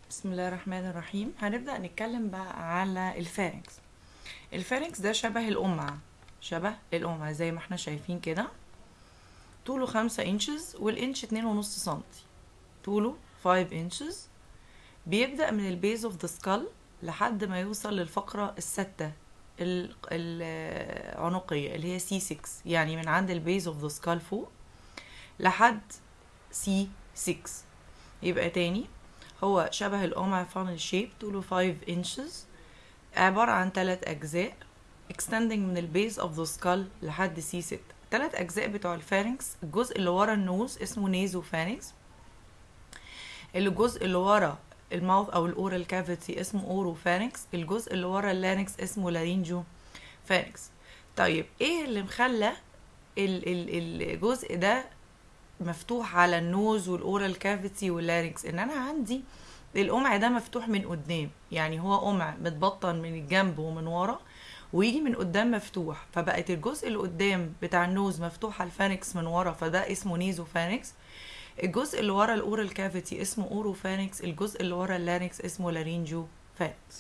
بسم الله الرحمن الرحيم هنبدأ نتكلم بقى على الفارنكس الفارنكس ده شبه القمع شبه القمع زي ما احنا شايفين كده طوله خمسة انشز والانش اتنين ونص سنتي طوله 5 انشز بيبدأ من البيز اوف ذا سكال لحد ما يوصل للفقرة الستة ال- العنقية اللي هي سي 6 يعني من عند البيز اوف ذا سكال فوق لحد سي 6 يبقى تاني هو شبه القمع فانل شيب طوله 5 inches عبارة عن ثلاث أجزاء extending من البيز of the skull لحد سي 6 ثلاث أجزاء بتوع الفارنكس الجزء اللي ورا النوز اسمه نيزو فارنكس الجزء اللي ورا الماوث أو الأورال كافيتي اسمه أورو فارنكس الجزء اللي ورا اللانكس اسمه لارينجو فارنكس طيب ايه اللي مخلى ال- ال- الجزء ده مفتوح على النوز والاورال كافيتي واللارynx ان انا عندي القمع ده مفتوح من قدام يعني هو قمع متبطن من الجنب ومن ورا ويجي من قدام مفتوح فبقت الجزء اللي قدام بتاع النوز مفتوح على الفانكس من ورا فده اسمه نيزو فانكس الجزء اللي ورا الاورال كافيتي اسمه اورو فانكس الجزء اللي ورا اللارynx اسمه لارينجو فانكس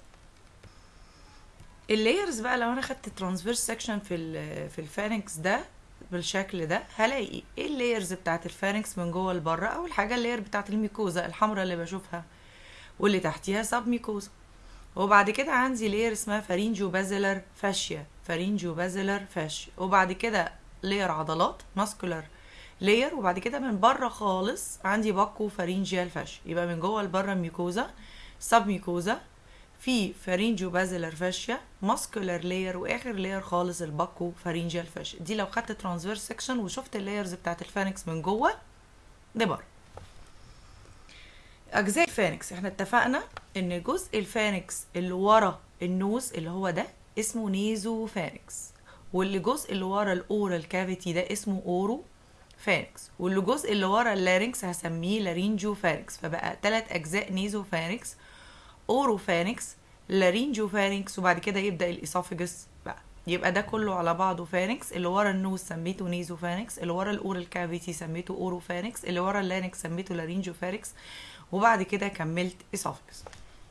اللايرز بقى لو انا خدت ترانسفيرس سكشن في ال في الفارنكس ده بالشكل ده هلاقي ايه اللايرز بتاعت الفارنكس من جوه لبره اول حاجه اللاير بتاعت الميكوزا الحمراء اللي بشوفها واللي تحتيها سب ميكوزا وبعد كده عندي لاير اسمها فارينجو بازيلر فاشيا فارينجو بازيلر فاشيا وبعد كده لاير عضلات ماسكولار لاير وبعد كده من بره خالص عندي باكو فارينجيال فاشيا يبقى من جوه لبره ميكوزا سب ميكوزا في فارينجو بازيلر فاشيا ماسكولار لاير واخر لاير خالص الباكو فارينجيال فاشيا دي لو خدت ترانسفيرس سكشن وشفت اللايرز بتاعت الفانكس من جوه لبره اجزاء الفانكس احنا اتفقنا ان جزء الفانكس اللي ورا النوز اللي هو ده اسمه نيزو فانكس واللي جزء اللي ورا الاورال كافيتي ده اسمه اورو فانكس واللي جزء اللي ورا اللارynx هسميه لارينجو فانكس فبقى ثلاث اجزاء نيزو فانكس اورو فانكس لارينجو فانكس وبعد كده يبدا الاسوفجس بقى يبقى ده كله على بعضه فانكس اللي ورا النوز سميته نيزو فانكس اللي ورا الاورال كافيتي سميته اورو فانكس اللي ورا اللارynx سميته لارينجو فانكس وبعد كده كملت اسوفجس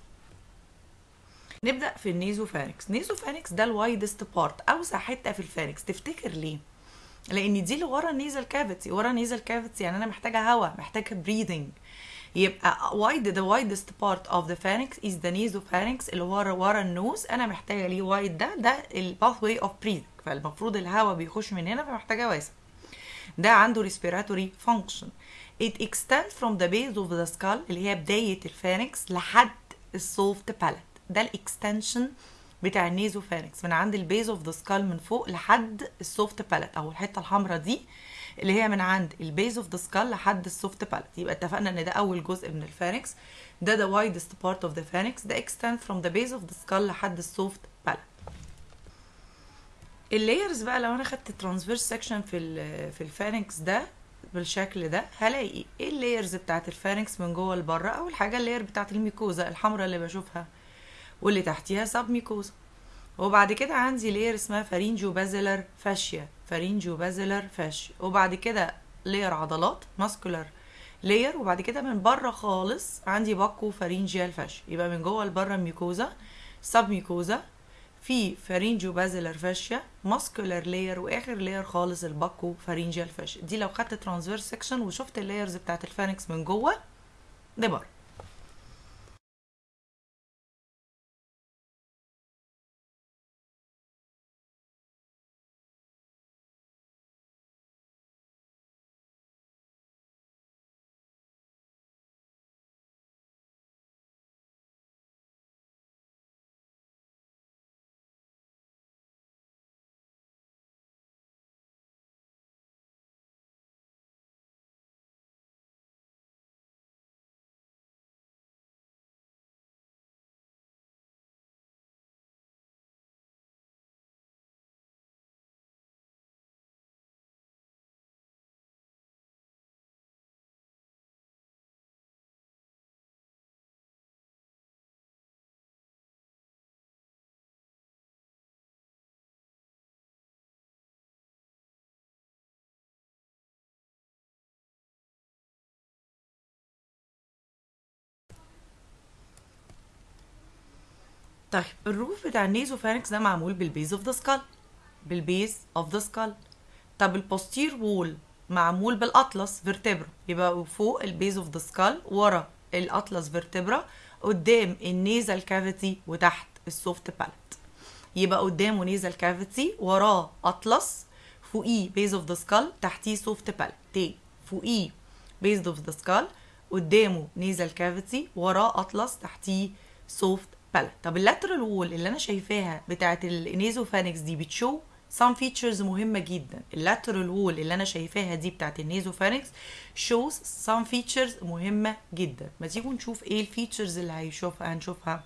نبدا في النيزو فانكس نيزو فانكس ده الوايدست بارت اوسع حته في الفانكس تفتكر ليه لان دي اللي ورا النيزل كافيتي ورا النيزل كافيتي يعني انا محتاجه هواء محتاجه بريذنج يبقى wide the widest part of the pharynx is the nasopharynx اللي ورا ورا النوز انا محتاجه ليه وايد ده ده ال pathway of breathing فالمفروض الهواء بيخش من هنا فمحتاجه واسع ده عنده respiratory function it extends from the base of the skull اللي هي بداية الفارنكس لحد السوفت بالات ده الاكستنشن بتاع النيزو فارنكس من عند البيز اوف ذا سكال من فوق لحد السوفت بالات او الحته الحمراء دي اللي هي من عند البيز اوف ذا سكال لحد السوفت بالات يبقى اتفقنا ان ده اول جزء من الفارنكس ده the widest part of the pharynx ده extend from the base of the skull لحد السوفت بالات اللايرز بقى لو انا خدت ترانسفيرس سكشن في ال في الفارنكس ده بالشكل ده هلاقي ايه اللايرز بتاعت الفارنكس من جوه لبره اول حاجه اللاير بتاعت الميكوزا الحمراء اللي بشوفها واللي تحتيها سب ميكوزا وبعد كده عندي لاير اسمها فارينجو بازيلر فاشيا فارينجو بازيلر فاشيا وبعد كده لاير عضلات ماسكولار لاير وبعد كده من بره خالص عندي باكو فارينجيال فاشيا يبقى من جوه لبره ميكوزا سب ميكوزا في فارينجو بازيلر فاشيا ماسكولار لاير واخر لاير خالص الباكو فارينجيال فاشيا دي لو خدت ترانسفيرس سكشن وشفت اللايرز بتاعت الفانكس من جوه لبره طيب الروف بتاع النيزوفارنكس ده معمول بالبيز اوف ذا سكال بالبيز اوف ذا سكال طب البوستير وول معمول بالاطلس فيرتبرا يبقى فوق البيز اوف ذا سكال ورا الاطلس فيرتبرا قدام النيزل كافيتي وتحت السوفت بالت يبقى قدامه نيزل كافيتي وراه اطلس فوقيه بيز اوف ذا سكال تحتيه سوفت بالت تاني فوقيه بيز اوف ذا سكال قدامه نيزل كافيتي وراه اطلس تحتيه سوفت بالت طب اللاترال وول اللي انا شايفاها بتاعت النيزوفانكس دي بتشو some features مهمة جدا اللاترال وول اللي انا شايفاها دي بتاعت النيزوفانكس shows some features مهمة جدا ما تيجوا نشوف ايه الفيتشرز اللي هيشوفها هنشوفها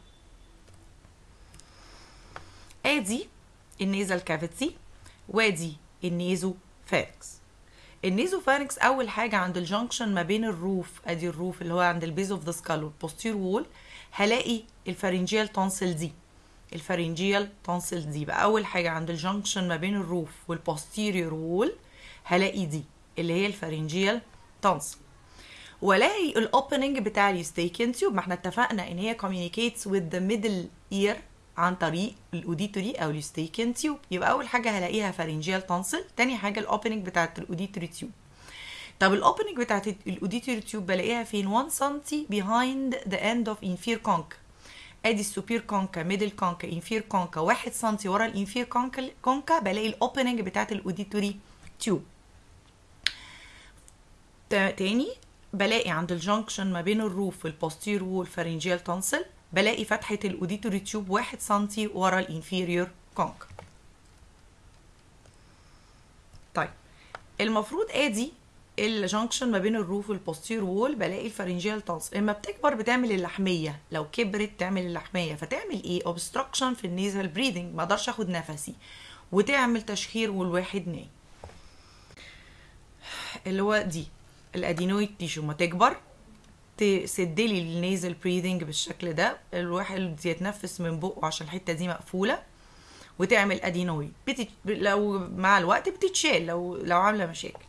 ادي النيزل كافيتي وادي النيزو فاركس النيزو فاركس اول حاجه عند الجنكشن ما بين الروف ادي الروف اللي هو عند البيز اوف ذا سكال والبوستير وول هلاقي الفارنجيال تونسل دي الفارنجيال تونسل دي بقى اول حاجه عند الجنكشن ما بين الروف والبوستيريور وول هلاقي دي اللي هي الفارنجيال تونسل والاقي الاوبننج بتاع اليوستيكين تيوب ما احنا اتفقنا ان هي communicates with the middle ear عن طريق الاوديتوري او اليوستيكين تيوب يبقى اول حاجه هلاقيها فارنجيال تونسل تاني حاجه الاوبننج بتاعت الاوديتوري تيوب طب الاوبننج بتاعت الاوديتوري تيوب بلاقيها فين 1 سم behind the end of inferior concha ادي السوبير كونكا ميدل كونكا انفير كونكا 1 سم ورا الانفير كونكا كونكا بلاقي الاوبننج بتاعت الاوديتوري تيوب تاني بلاقي عند الجنكشن ما بين الروف والبوستير وول فارنجيال تونسل بلاقي فتحة الأوديتوري تيوب واحد سنتي ورا الانفيريور كونك طيب المفروض ادي الجنكشن ما بين الروف والبوستير وول بلاقي الفارنجيال تونس اما بتكبر بتعمل اللحميه لو كبرت تعمل اللحميه فتعمل ايه اوبستراكشن في النيزل بريدنج ما اقدرش اخد نفسي وتعمل تشخير والواحد نايم اللي هو دي الادينويد تيشو ما تكبر تسد لي النيزل بريدنج بالشكل ده الواحد يتنفس من بقه عشان الحته دي مقفوله وتعمل ادينويد بتت... لو مع الوقت بتتشال لو لو عامله مشاكل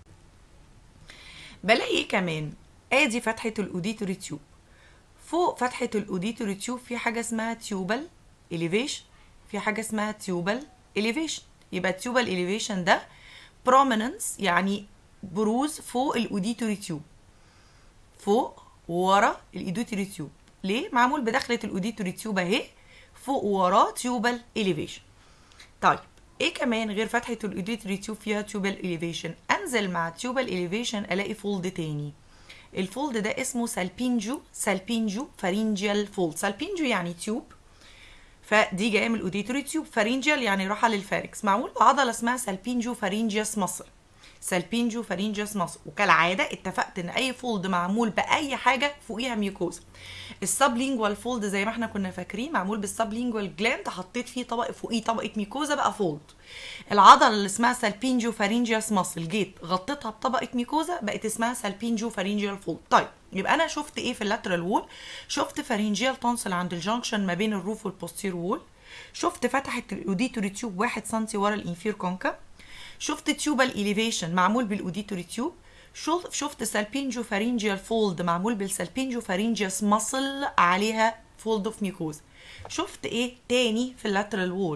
بلاقي ايه كمان ادي فتحه الاوديتوري تيوب فوق فتحه الاوديتوري تيوب في حاجه اسمها تيوبال اليفيشن في حاجه اسمها تيوبال اليفيشن يبقى التيوبال اليفيشن ده prominence يعني بروز فوق الاوديتوري تيوب فوق ورا الاوديتوري تيوب ليه معمول بدخله الاوديتوري تيوب اهي فوق وراه تيوبال اليفيشن طيب ايه كمان غير فتحه الاوديتوري تيوب فيها تيوبال اليفيشن انزل مع تيوبال اليفيشن الاقي فولد تاني الفولد ده اسمه سالبينجو سالبينجو فارينجيال فولد سالبينجو يعني تيوب فدي جايه من الاوديتوري تيوب فارينجيال يعني راحه للفاركس معمول بعضله اسمها سالبينجو فارينجياس مصر سالبينجو فارينجياس مصر وكالعاده اتفقت ان اي فولد معمول باي حاجه فوقيها ميوكوزا السبلينجوال فولد زي ما احنا كنا فاكرين معمول بالسبلينجوال جلاند حطيت فيه طبق فوقيه طبقه ميكوزا بقى فولد العضله اللي اسمها سالبينجو فارينجياس ماسل جيت غطيتها بطبقه ميكوزا بقت اسمها سالبينجو فارينجيال فولد طيب يبقى انا شفت ايه في اللاترال وول شفت فارينجيال تونسل عند الجنكشن ما بين الروف والبوستير وول شفت فتحه الاوديتوري تيوب 1 سم ورا الانفير كونكا شفت تيوبال اليفيشن معمول بالاوديتوري تيوب شفت سالبينجو فارينجيال فولد معمول بالسالبينجو فارينجياس ماسل عليها فولد اوف ميكوز شفت ايه تاني في اللاترال وول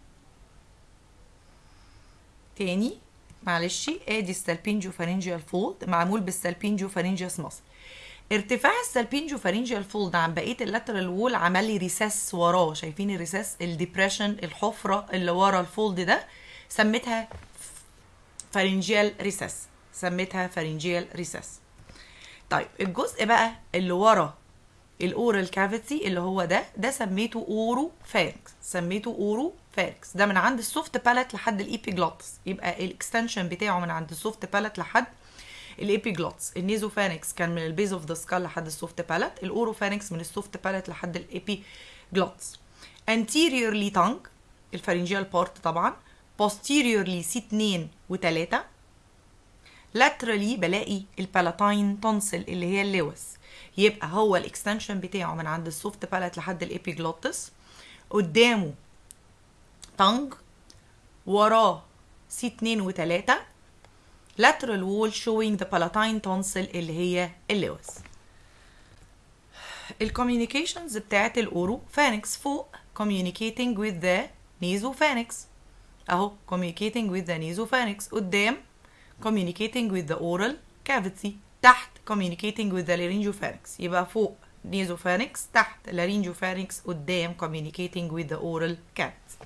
تاني معلش ادي السالبينجو فارينجيال فولد معمول بالسالبينجو فارينجياس ماسل ارتفاع السالبينجو فارينجيال فولد عن بقيه اللاترال وول عمل لي ريسس وراه شايفين الريسس الديبريشن الحفره اللي ورا الفولد ده سميتها فارنجيال ريسس سميتها فارنجيال ريسس طيب الجزء بقى اللي ورا الاورال كافيتي اللي هو ده ده سميته اورو فاركس سميته اورو فاركس ده من عند السوفت بالات لحد الابيجلوتس يبقى الاكستنشن بتاعه من عند السوفت بالات لحد الابيجلوتس النيزوفانكس كان من البيز اوف ذا سكال لحد السوفت بالات الاوروفانكس من السوفت بالات لحد الابيجلوتس anteriorly tongue الفارنجيال بارت طبعا posteriorly سي 2 و3 laterally بلاقي البالاتاين تونسل اللي هي اللوس يبقى هو الاكستنشن بتاعه من عند السوفت بالات لحد الابيجلوتس قدامه تانج وراه سي 2 و3 lateral wall showing the palatine tonsil اللي هي اللوس الكوميونيكيشنز بتاعت الاورو فانكس فوق communicating with the nasopharynx اهو communicating with the nasopharynx قدام communicating with the oral cavity تحت communicating with the laryngopharynx يبقى فوق nasopharynx تحت laryngopharynx قدام communicating with the oral cavity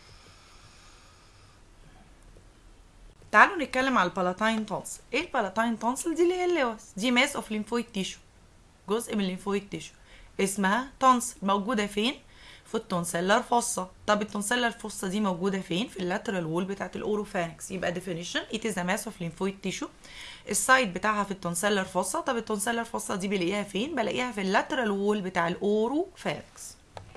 تعالوا نتكلم على البالاتاين تونسل ايه البالاتاين تونسل دي اللي هي اللوز دي ماس اوف ليمفويد تيشو جزء من الليمفويد تيشو اسمها تونسل موجوده فين في التونسيلر فوسا طب التونسيلر فوسا دي موجوده فين في اللاترال وول بتاعت الاوروفارنكس يبقى ديفينيشن ات از ماس اوف ليمفويد تيشو السايت بتاعها في التونسيلر فوسا طب التونسيلر فوسا دي بلاقيها فين بلاقيها في اللاترال وول بتاع الاوروفارنكس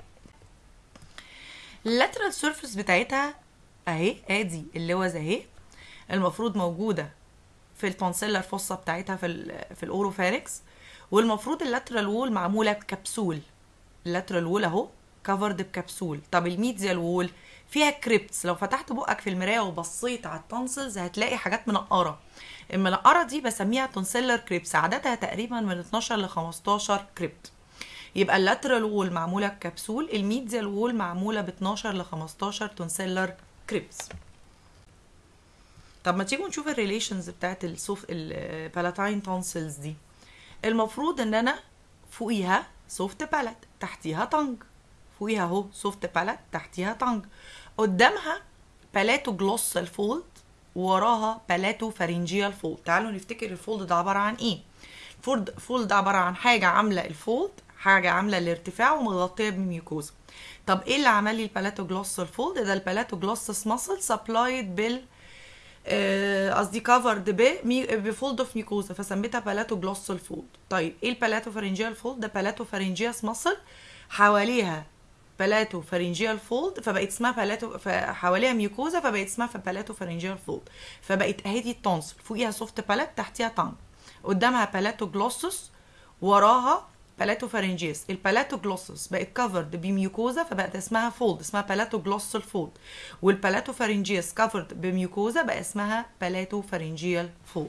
اللاترال سيرفيس بتاعتها اهي ادي اللوز اهي المفروض موجوده في التونسيلر فوسا بتاعتها في ال في الاوروفارنكس والمفروض اللاترال وول معموله بكبسول اللاترال وول اهو كفرد بكبسول طب الميديال وول فيها كريبتس لو فتحت بقك في المرايه وبصيت على التونسلز هتلاقي حاجات منقره المنقره دي بسميها تونسيلر كريبس عددها تقريبا من 12 ل 15 كريبت يبقى اللاترال وول معموله بكبسول الميديال وول معموله ب 12 ل 15 تونسيلر كريبس طب ما تيجوا نشوف الريليشنز بتاعت السوف البالاتاين تونسلز دي المفروض ان انا فوقيها سوفت بالات تحتيها تنج فوقيها اهو سوفت بالات تحتيها تنج قدامها بالاتو جلوسال فولد وراها بالاتو فارنجيال فولد تعالوا نفتكر الفولد ده عباره عن ايه الفولد فولد ده عباره عن حاجه عامله الفولد حاجه عامله الارتفاع ومغطيه بميوكوزا طب ايه اللي عمل لي البالاتو جلوسال فولد ده البالاتو جلوسس ماسل سبلايد بال قصدي كفرد بفولد اوف ميكوزا فسميتها بالاتو جلوسال فولد طيب ايه البالاتو فارنجيال فولد ده بالاتو فارنجياس ماسل حواليها بالاتو فارنجيال فولد فبقت اسمها بالاتو حواليها ميوكوزا فبقت اسمها بالاتو فارنجيال فولد فبقت اهي دي التونسل فوقيها سوفت بالات تحتيها تانج قدامها بالاتو جلوسس وراها بالاتو فارنجيس البالاتو جلوسس بقت كفرد بميوكوزا فبقت اسمها فولد اسمها بالاتو جلوسال فولد والبالاتو فارنجيس كفرد بميوكوزا بقى اسمها بالاتو فارنجيال فولد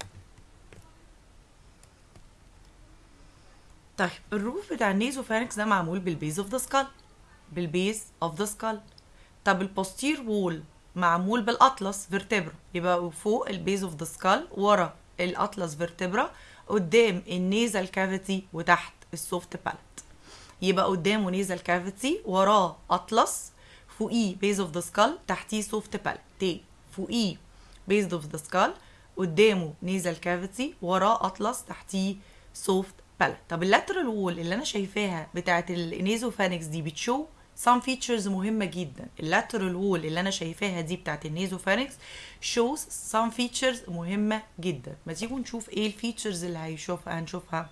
طيب الروف بتاع النيزوفارنكس ده معمول بالبيز اوف ذا سكال بالبيز اوف ذا سكال طب البوستير وول معمول بالاطلس فيرتبرا يبقى فوق البيز اوف ذا سكال ورا الاطلس فيرتبرا قدام النيزل كافيتي وتحت السوفت بالات يبقى قدامه نيزل كافيتي وراه اطلس فوقيه بيز اوف ذا سكال تحتيه سوفت بالات تاني فوقيه بيز اوف ذا سكال قدامه نيزل كافيتي وراه اطلس تحتيه سوفت بالات طب اللاترال وول اللي انا شايفاها بتاعت النيزوفانكس دي بتشو some features مهمة جدا اللاترال وول اللي انا شايفاها دي بتاعت النيزوفانكس shows some features مهمة جدا ما تيجوا نشوف ايه الفيتشرز اللي هيشوفها هنشوفها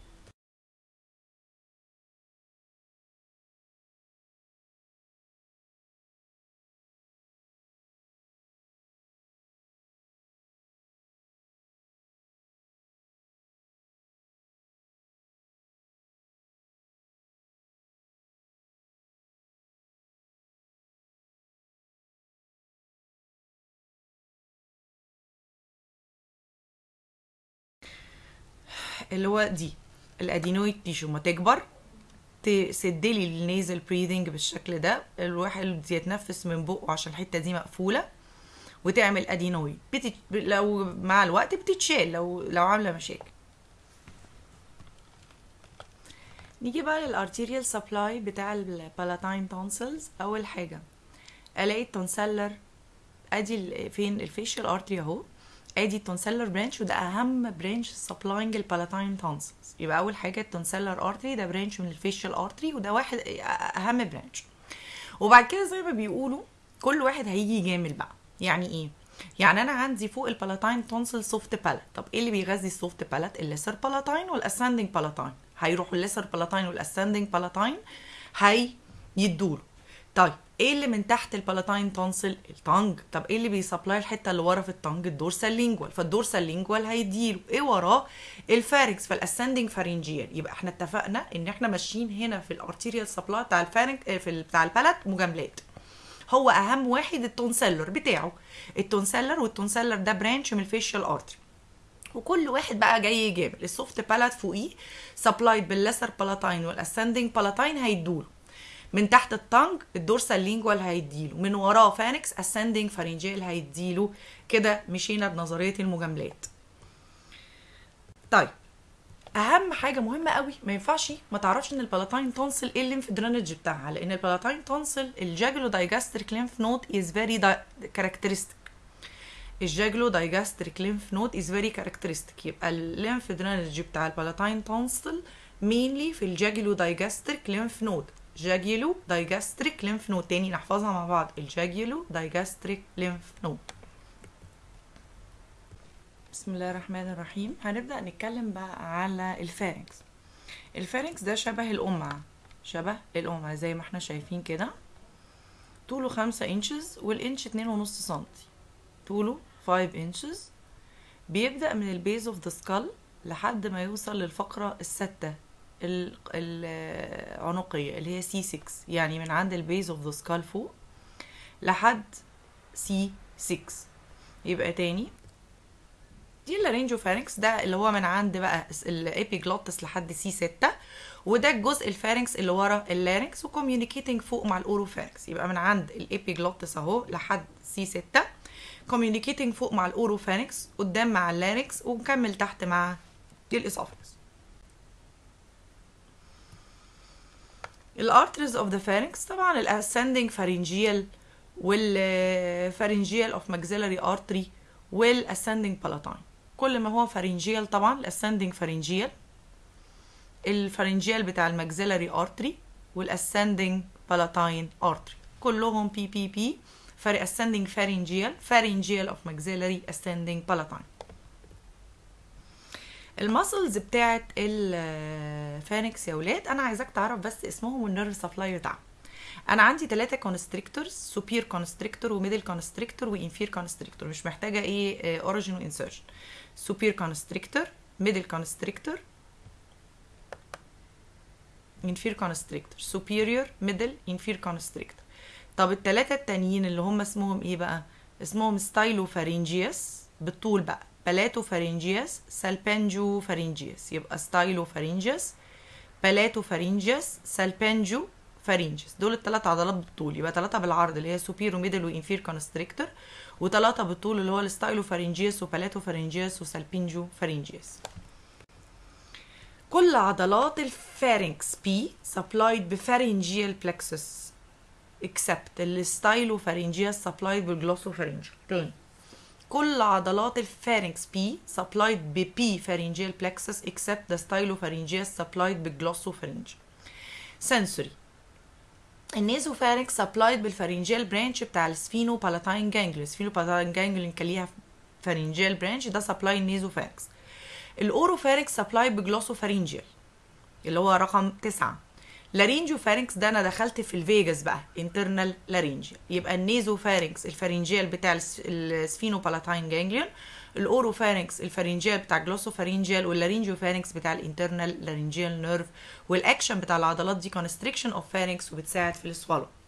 اللي هو دي الادينويد تيشو ما تكبر تسد لي النيزل بريذنج بالشكل ده الواحد يتنفس من بقه عشان الحته دي مقفوله وتعمل ادينويد بتت... لو مع الوقت بتتشال لو لو عامله مشاكل نيجي بقى للارتيريال سبلاي بتاع البالاتاين تونسلز اول حاجه الاقي التونسلر ادي فين الفيشال ارتري اهو ادي التونسلر برانش وده اهم برانش سبلاينج البالاتاين تونسلز يبقى اول حاجه التونسلر ارتري ده برانش من الفيشال ارتري وده واحد اهم برانش وبعد كده زي ما بيقولوا كل واحد هيجي يجامل بقى يعني ايه يعني انا عندي فوق البالاتاين تونسل سوفت بالات طب ايه اللي بيغذي السوفت بالات الليسر بالاتاين والاسندنج بالاتاين هيروحوا الليسر بالاتاين والاسندنج بالاتاين هيدوله طيب ايه اللي من تحت البالاتاين تونسل التانج طب ايه اللي بيسبلاي الحته اللي ورا في التانج الدورسال لينجوال فالدورسال لينجوال هيديله ايه وراه الفاركس فالاسندنج فارنجيال يبقى احنا اتفقنا ان احنا ماشيين هنا في الارتيريال سبلاي بتاع الفارنج في بتاع البالات مجاملات هو اهم واحد التونسلر بتاعه التونسلر والتونسلر ده برانش من الفيشال ارتري وكل واحد بقى جاي يجامل السوفت بالات فوقيه سبلايد بالليسر بالاتاين والاسندنج بالاتاين هيدوله من تحت التانج الدورسال لينجوال هيديله من وراه فانكس اسندنج فارنجيال هيديله كده مشينا بنظريه المجاملات طيب اهم حاجه مهمه قوي ما ينفعش ما تعرفش ان البالاتاين تونسل ايه الليمف درينج بتاعها لان البالاتاين تونسل الجاجلو دايجاستريك ليمف نود از فيري كاركترستيك الجاجلو دايجاستريك ليمف نود از فيري كاركترستيك يبقى الليمف درينج بتاع البالاتاين تونسل مينلي في الجاجلو دايجاستريك ليمف نود جاجيلو دايجاستريك ليمف نود تاني نحفظها مع بعض الجاجيلو دايجاستريك ليمف نود بسم الله الرحمن الرحيم هنبدأ نتكلم بقى على الفارنكس الفارنكس ده شبه القمع شبه القمع زي ما احنا شايفين كده طوله خمسة انشز والانش اتنين ونص سنتي طوله 5 انشز بيبدأ من البيز اوف ذا سكال لحد ما يوصل للفقرة الستة العنقية اللي هي سي 6 يعني من عند البيز اوف ذا سكال فوق لحد سي 6 يبقى تاني دي اللارينجوفارنكس ده اللي هو من عند بقى الابيجلوتس لحد سي 6 وده الجزء الفارنكس اللي ورا اللارنكس وكوميونيكيتنج فوق مع الاوروفارنكس يبقى من عند الابيجلوتس اهو لحد سي 6 كوميونيكيتنج فوق مع الاوروفارنكس قدام مع اللارنكس ومكمل تحت مع الاسوفنكس الارترز اوف ذا فارنكس طبعا الاسندنج فارنجيال والفارنجيال اوف ماكسيلاري ارتري والاسندنج بالاتاين كل ما هو فارنجيال طبعا الاسندنج فارنجيال الفارنجيال بتاع الماكسيلاري ارتري والاسندنج بالاتاين ارتري كلهم بي بي بي فرق ascending pharyngeal pharyngeal of maxillary ascending palatine المسلز بتاعت الفانكس يا ولاد انا عايزاك تعرف بس اسمهم والنيرف سبلاي بتاعهم انا عندي ثلاثه كونستريكتورز سوبير كونستريكتور وميدل كونستريكتور وانفير كونستريكتور مش محتاجه ايه اوريجين وانسرشن سوبير كونستريكتور ميدل كونستريكتور انفير كونستريكتور سوبيريور ميدل انفير كونستريكتور طب الثلاثه التانيين اللي هم اسمهم ايه بقى اسمهم ستايلو فارينجيوس بالطول بقى بلاتو فارينجيوس سالبنجو فارينجيوس يبقى ستايلو فارينجيوس بلاتو فارينجيوس سالبنجو فارينجيوس دول الثلاث عضلات بالطول يبقى ثلاثه بالعرض اللي هي سوبيرو ميدل وانفير كونستريكتور وثلاثه بالطول اللي هو الستايلو فارينجيوس وبلاتو فارينجيوس وسالبنجو فارينجيوس كل عضلات الفارنكس بي سبلايد بفارنجيال بلكسس اكسبت الستايلو فارنجيوس سبلايد بالجلوسوفارنجيال تاني كل عضلات الفارنكس بي supplied ب P pharyngeal plexus except the stylopharyngeus supplied بالglossopharyngeal sensory النيزوفارنكس supplied بالفارنجيال برانش بتاع السفينو بالاتاين جانجليون السفينو بالاتاين جانجليون كان ليها فارنجيال برانش ده supply النيزوفارنكس الاوروفارنكس supplied بجلوسوفارنجيال اللي هو رقم تسعة لارينجيو فارنكس ده انا دخلت في الفيجاس بقى انترنال لارينجيا يبقى النيزو فارنكس الفارنجيال بتاع السفينو بالاتاين جانجليون الاورو فارنكس الفارنجيال بتاع جلوسو فارنجيال واللارينجيو فارنكس بتاع الانترنال لارينجيال نيرف والاكشن بتاع العضلات دي كونستريكشن اوف فارنكس وبتساعد في السوالو